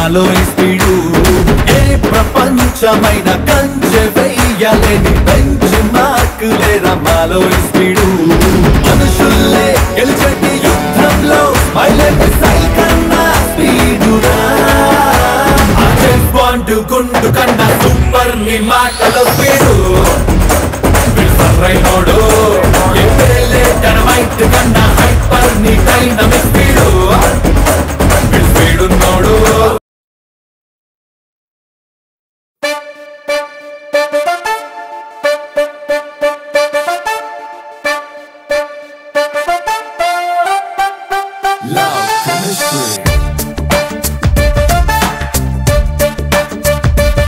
మాలో ఈ స్పీడు ఏ ప్రపంచమైన కంచె వెయ్యలేని బెంచ్ మార్క్ లేరా మాలో ఈ స్పీడు మనుషుల్లే గెలిచేటి యుద్ధంలో మైలేజ్ సైకన్నా స్పీడురా వాంట్ గుండు కన్నా సూపర్ నీ మాటలో స్పీడు సర్రైనోడు ఎప్పుడే డైనమైట్ కన్నా హైపర్ నీ డైనమిక్ స్పీడు స్పీడున్నోడు